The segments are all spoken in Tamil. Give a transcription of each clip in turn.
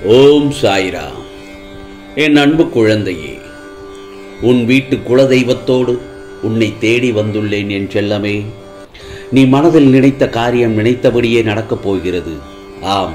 ஓம் சாய்ரா என் அன்பு குழந்தையே உன் வீட்டு குலதெய்வத்தோடு உன்னை தேடி வந்துள்ளேன் என் செல்லமே நீ மனதில் நினைத்த காரியம் நினைத்தபடியே நடக்கப் போகிறது ஆம்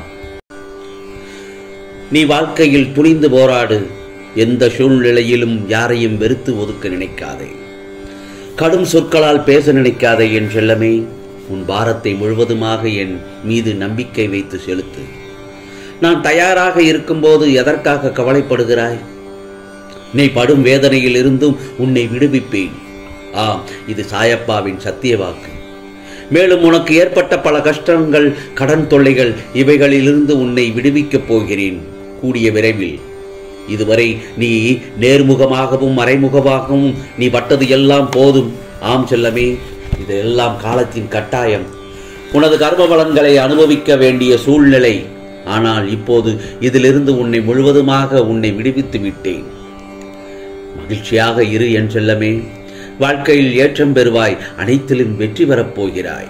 நீ வாழ்க்கையில் துணிந்து போராடு எந்த சூழ்நிலையிலும் யாரையும் வெறுத்து ஒதுக்க நினைக்காதே கடும் சொற்களால் பேச நினைக்காதே என் செல்லமே உன் பாரத்தை முழுவதுமாக என் மீது நம்பிக்கை வைத்து செலுத்து நான் தயாராக இருக்கும்போது எதற்காக கவலைப்படுகிறாய் நீ படும் வேதனையில் இருந்தும் உன்னை விடுவிப்பேன் ஆம் இது சாயப்பாவின் சத்திய வாக்கு மேலும் உனக்கு ஏற்பட்ட பல கஷ்டங்கள் கடன் தொல்லைகள் இவைகளிலிருந்து உன்னை விடுவிக்கப் போகிறேன் கூடிய விரைவில் இதுவரை நீ நேர்முகமாகவும் மறைமுகமாகவும் நீ பட்டது எல்லாம் போதும் ஆம் செல்லமே இதெல்லாம் காலத்தின் கட்டாயம் உனது கர்ம பலன்களை அனுபவிக்க வேண்டிய சூழ்நிலை ஆனால் இப்போது இதிலிருந்து உன்னை முழுவதுமாக உன்னை விடுவித்து விட்டேன் மகிழ்ச்சியாக இரு என் செல்லமே வாழ்க்கையில் ஏற்றம் பெறுவாய் அனைத்திலும் வெற்றி பெறப் போகிறாய்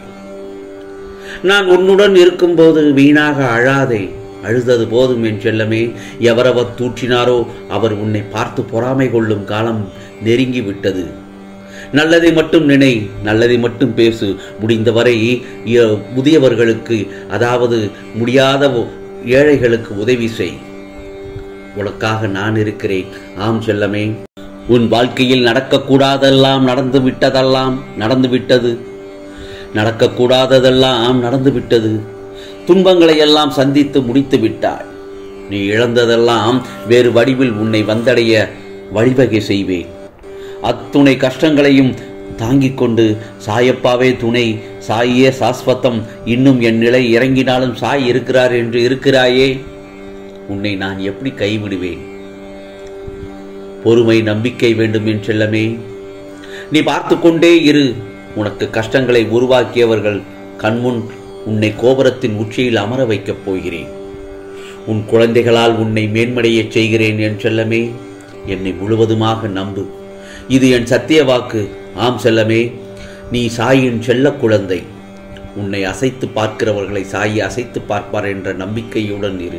நான் உன்னுடன் இருக்கும்போது வீணாக அழாதே அழுதது போதும் என் செல்லமே எவரவர் தூற்றினாரோ அவர் உன்னை பார்த்து பொறாமை கொள்ளும் காலம் நெருங்கி விட்டது நல்லதை மட்டும் நினை நல்லதை மட்டும் பேசு முடிந்தவரை இ- முதியவர்களுக்கு அதாவது முடியாத ஒ- ஏழைகளுக்கு உதவி செய் உனக்காக நான் இருக்கிறேன் ஆம் செல்லமே உன் வாழ்க்கையில் நடக்கக்கூடாதெல்லாம் நடந்து விட்டதெல்லாம் நடந்து விட்டது நடக்கக்கூடாததெல்லாம் நடந்து விட்டது துன்பங்களை எல்லாம் சந்தித்து முடித்து விட்டாய் நீ இழந்ததெல்லாம் வேறு வடிவில் உன்னை வந்தடைய வழிவகை செய்வேன் அத்துணை கஷ்டங்களையும் தாங்கிக் கொண்டு சாயப்பாவே துணை சாயே சாஸ்வத்தம் இன்னும் என் நிலை இறங்கினாலும் சாய் இருக்கிறார் என்று இருக்கிறாயே உன்னை நான் எப்படி கைவிடுவேன் பொறுமை நம்பிக்கை வேண்டும் என் செல்லமே நீ பார்த்து கொண்டே இரு உனக்கு கஷ்டங்களை உருவாக்கியவர்கள் கண்முன் உன்னை கோபுரத்தின் உச்சியில் அமர வைக்கப் போகிறேன் உன் குழந்தைகளால் உன்னை மேன்மடையச் செய்கிறேன் என் செல்லமே என்னை முழுவதுமாக நம்பு இது என் சத்திய வாக்கு ஆம் செல்லமே நீ சாயின் செல்ல குழந்தை உன்னை அசைத்து பார்க்கிறவர்களை சாயி அசைத்து பார்ப்பார் என்ற நம்பிக்கையுடன் இரு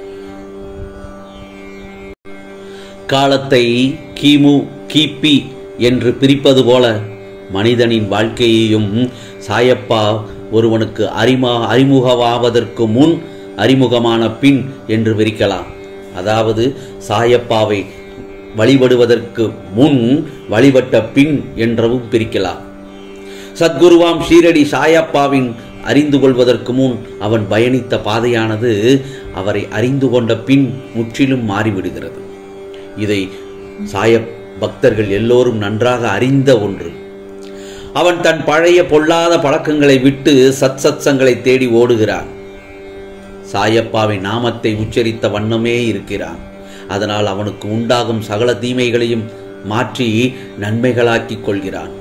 காலத்தை கிமு கிபி என்று பிரிப்பது போல மனிதனின் வாழ்க்கையையும் சாயப்பா ஒருவனுக்கு அறிமா அறிமுகமாவதற்கு முன் அறிமுகமான பின் என்று பிரிக்கலாம் அதாவது சாயப்பாவை வழிபடுவதற்கு முன் வழிபட்ட பின் என்றவும் பிரிக்கலாம் சத்குருவாம் ஷீரடி சாயப்பாவின் அறிந்து கொள்வதற்கு முன் அவன் பயணித்த பாதையானது அவரை அறிந்து கொண்ட பின் முற்றிலும் மாறிவிடுகிறது இதை சாய பக்தர்கள் எல்லோரும் நன்றாக அறிந்த ஒன்று அவன் தன் பழைய பொல்லாத பழக்கங்களை விட்டு சத் சத்சங்களை தேடி ஓடுகிறான் சாயப்பாவின் நாமத்தை உச்சரித்த வண்ணமே இருக்கிறான் அதனால் அவனுக்கு உண்டாகும் சகல தீமைகளையும் மாற்றி நன்மைகளாக்கிக் கொள்கிறான்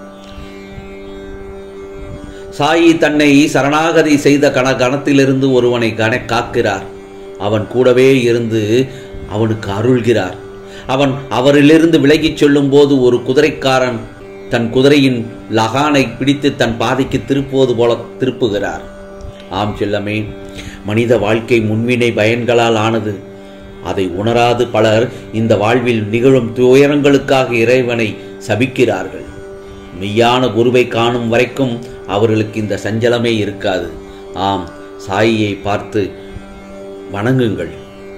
சாயி தன்னை சரணாகதி செய்த கண கணத்திலிருந்து ஒருவனை கண காக்கிறார் அவன் கூடவே இருந்து அவனுக்கு அருள்கிறார் அவன் அவரிலிருந்து விலகிச் செல்லும்போது ஒரு குதிரைக்காரன் தன் குதிரையின் லகானை பிடித்து தன் பாதைக்கு திருப்புவது போல திருப்புகிறார் ஆம் செல்லமே மனித வாழ்க்கை முன்வினை பயன்களால் ஆனது அதை உணராது பலர் இந்த வாழ்வில் நிகழும் துயரங்களுக்காக இறைவனை சபிக்கிறார்கள் மெய்யான குருவை காணும் வரைக்கும் அவர்களுக்கு இந்த சஞ்சலமே இருக்காது ஆம் சாயியை பார்த்து வணங்குங்கள்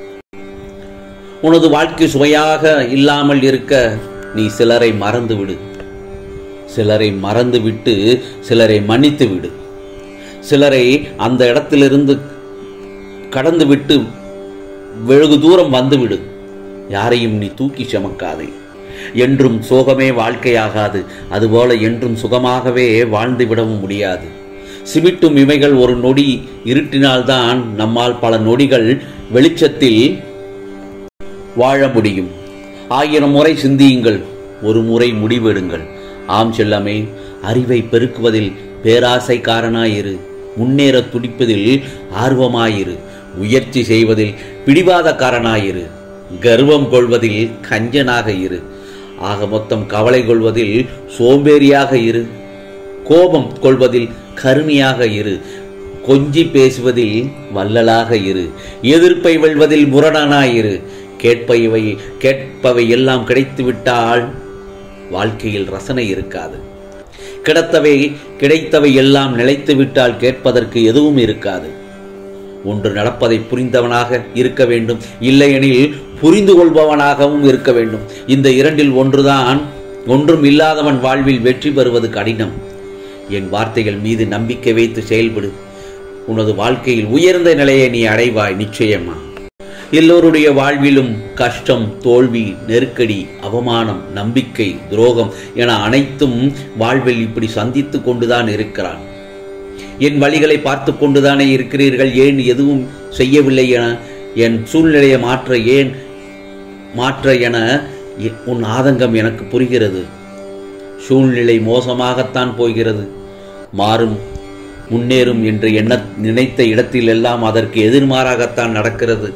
உனது வாழ்க்கை சுவையாக இல்லாமல் இருக்க நீ சிலரை மறந்து விடு சிலரை மறந்து விட்டு சிலரை மன்னித்து விடு சிலரை அந்த இடத்திலிருந்து கடந்து விட்டு வெகு தூரம் வந்துவிடு யாரையும் நீ தூக்கி சுமக்காதே என்றும் சோகமே வாழ்க்கையாகாது அதுபோல என்றும் சுகமாகவே வாழ்ந்து விடவும் முடியாது சிமிட்டும் இமைகள் ஒரு நொடி இருட்டினால்தான் நம்மால் பல நொடிகள் வெளிச்சத்தில் வாழ முடியும் ஆயிரம் முறை சிந்தியுங்கள் ஒரு முறை முடிவெடுங்கள் ஆம் செல்லமே அறிவை பெருக்குவதில் பேராசைக்காரனாயிரு முன்னேற துடிப்பதில் ஆர்வமாயிரு முயற்சி செய்வதில் பிடிவாதக்காரனாயிரு கர்வம் கொள்வதில் கஞ்சனாக இரு ஆக மொத்தம் கவலை கொள்வதில் சோம்பேறியாக இரு கோபம் கொள்வதில் கருமையாக இரு கொஞ்சி பேசுவதில் வள்ளலாக இரு எதிர்ப்பை வெல்வதில் முரணனாயிரு கேட்பவை கேட்பவை எல்லாம் கிடைத்துவிட்டால் வாழ்க்கையில் ரசனை இருக்காது கிடைத்தவை கிடைத்தவை எல்லாம் நிலைத்து விட்டால் கேட்பதற்கு எதுவும் இருக்காது ஒன்று நடப்பதை புரிந்தவனாக இருக்க வேண்டும் இல்லையெனில் புரிந்து கொள்பவனாகவும் இருக்க வேண்டும் இந்த இரண்டில் ஒன்றுதான் ஒன்றும் இல்லாதவன் வாழ்வில் வெற்றி பெறுவது கடினம் என் வார்த்தைகள் மீது நம்பிக்கை வைத்து செயல்படு உனது வாழ்க்கையில் உயர்ந்த நிலையை நீ அடைவாய் நிச்சயமா எல்லோருடைய வாழ்விலும் கஷ்டம் தோல்வி நெருக்கடி அவமானம் நம்பிக்கை துரோகம் என அனைத்தும் வாழ்வில் இப்படி சந்தித்து கொண்டுதான் இருக்கிறான் என் வழிகளை பார்த்து கொண்டுதானே இருக்கிறீர்கள் ஏன் எதுவும் செய்யவில்லை என என் சூழ்நிலையை மாற்ற ஏன் மாற்ற என எ- உன் ஆதங்கம் எனக்கு புரிகிறது சூழ்நிலை மோசமாகத்தான் போகிறது மாறும் முன்னேறும் என்று எண்ண நினைத்த இடத்தில் எல்லாம் அதற்கு எதிர்மாறாகத்தான் நடக்கிறது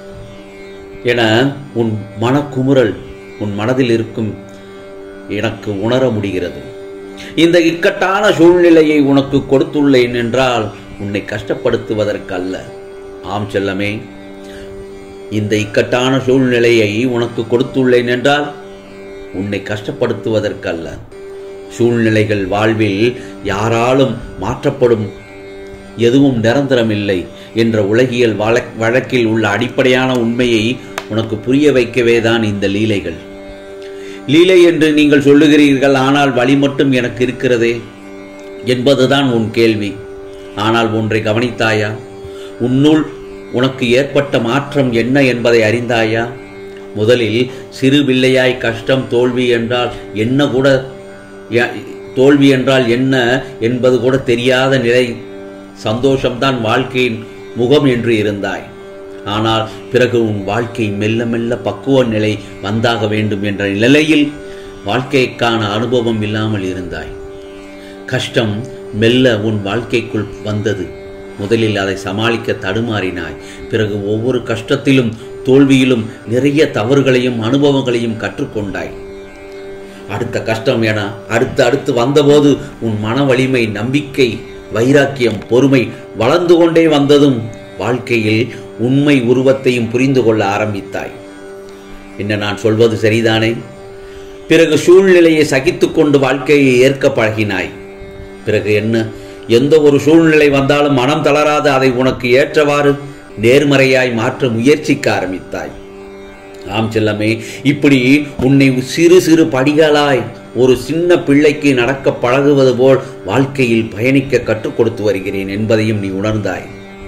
என உன் மனக்குமுறல் உன் மனதில் இருக்கும் எனக்கு உணர முடிகிறது இந்த இக்கட்டான சூழ்நிலையை உனக்கு கொடுத்துள்ளேன் என்றால் உன்னை கஷ்டப்படுத்துவதற்கல்ல ஆம் செல்லமே இந்த இக்கட்டான சூழ்நிலையை உனக்கு கொடுத்துள்ளேன் என்றால் உன்னை கஷ்டப்படுத்துவதற்கல்ல சூழ்நிலைகள் வாழ்வில் யாராலும் மாற்றப்படும் எதுவும் நிரந்தரமில்லை என்ற உலகியல் வழக் வழக்கில் உள்ள அடிப்படையான உண்மையை உனக்கு புரிய வைக்கவே தான் இந்த லீலைகள் லீலை என்று நீங்கள் சொல்லுகிறீர்கள் ஆனால் வழி மட்டும் எனக்கு இருக்கிறதே என்பதுதான் உன் கேள்வி ஆனால் ஒன்றை கவனித்தாயா உன்னுள் உனக்கு ஏற்பட்ட மாற்றம் என்ன என்பதை அறிந்தாயா முதலில் சிறு பிள்ளையாய் கஷ்டம் தோல்வி என்றால் என்ன கூட ய- தோல்வி என்றால் என்ன என்பது கூட தெரியாத நிலை சந்தோஷம்தான் வாழ்க்கையின் முகம் என்று இருந்தாய் ஆனால் பிறகு உன் வாழ்க்கை மெல்ல மெல்ல பக்குவ நிலை வந்தாக வேண்டும் என்ற நிலையில் வாழ்க்கைக்கான அனுபவம் இல்லாமல் இருந்தாய் கஷ்டம் மெல்ல உன் வாழ்க்கைக்குள் வந்தது முதலில் அதை சமாளிக்க தடுமாறினாய் பிறகு ஒவ்வொரு கஷ்டத்திலும் தோல்வியிலும் நிறைய தவறுகளையும் அனுபவங்களையும் கற்றுக்கொண்டாய் அடுத்த கஷ்டம் என அடுத்து அடுத்து வந்தபோது உன் மன வலிமை நம்பிக்கை வைராக்கியம் பொறுமை வளர்ந்து கொண்டே வந்ததும் வாழ்க்கையில் உண்மை உருவத்தையும் புரிந்து கொள்ள ஆரம்பித்தாய் என்ன நான் சொல்வது சரிதானே பிறகு சூழ்நிலையை சகித்துக்கொண்டு வாழ்க்கையை ஏற்க பழகினாய் பிறகு என்ன எந்த ஒரு சூழ்நிலை வந்தாலும் மனம் தளராது அதை உனக்கு ஏற்றவாறு நேர்மறையாய் மாற்ற முயற்சிக்க ஆரம்பித்தாய் ஆம் செல்லமே இப்படி உன்னை சிறு சிறு படிகளாய் ஒரு சின்ன பிள்ளைக்கு நடக்க பழகுவது போல் வாழ்க்கையில் பயணிக்க கற்றுக் கொடுத்து வருகிறேன் என்பதையும் நீ உணர்ந்தாய்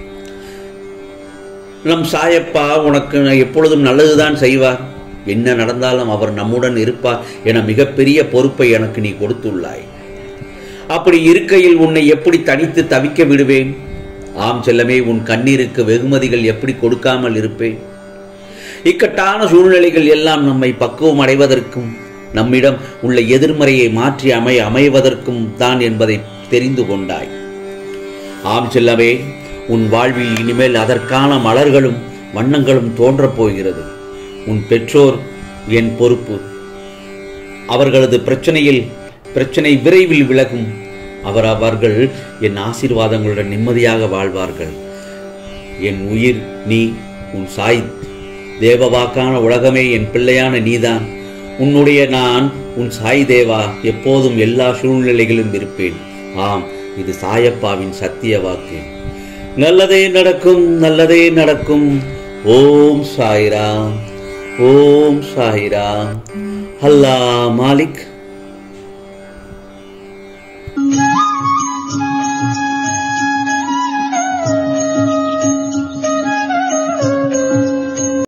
நம் சாயப்பா உனக்கு எப்பொழுதும் நல்லதுதான் செய்வார் என்ன நடந்தாலும் அவர் நம்முடன் இருப்பார் என மிகப்பெரிய பொறுப்பை எனக்கு நீ கொடுத்துள்ளாய் அப்படி இருக்கையில் உன்னை எப்படி தனித்து தவிக்க விடுவேன் ஆம் செல்லமே உன் கண்ணீருக்கு வெகுமதிகள் எப்படி கொடுக்காமல் இருப்பேன் இக்கட்டான சூழ்நிலைகள் எல்லாம் நம்மை பக்குவம் அடைவதற்கும் நம்மிடம் உள்ள எதிர்மறையை மாற்றி அமை அமைவதற்கும் தான் என்பதை தெரிந்து கொண்டாய் ஆம் செல்லவே உன் வாழ்வில் இனிமேல் அதற்கான மலர்களும் வண்ணங்களும் தோன்றப் போகிறது உன் பெற்றோர் என் பொறுப்பு அவர்களது பிரச்சனையில் பிரச்சனை விரைவில் விலகும் அவர் அவர்கள் என் ஆசீர்வாதங்களுடன் நிம்மதியாக வாழ்வார்கள் என் உயிர் நீ உன் சாய் தேவவாக்கான உலகமே என் பிள்ளையான நீதான் உன்னுடைய நான் உன் சாய் தேவா எப்போதும் எல்லா சூழ்நிலைகளிலும் இருப்பேன் ஆம் இது சாயப்பாவின் சத்திய வாக்கு நல்லதே நடக்கும் நல்லதே நடக்கும் ஓம் சாய்ராம் ஓம் சாய்ராம் அல்லா மாலிக்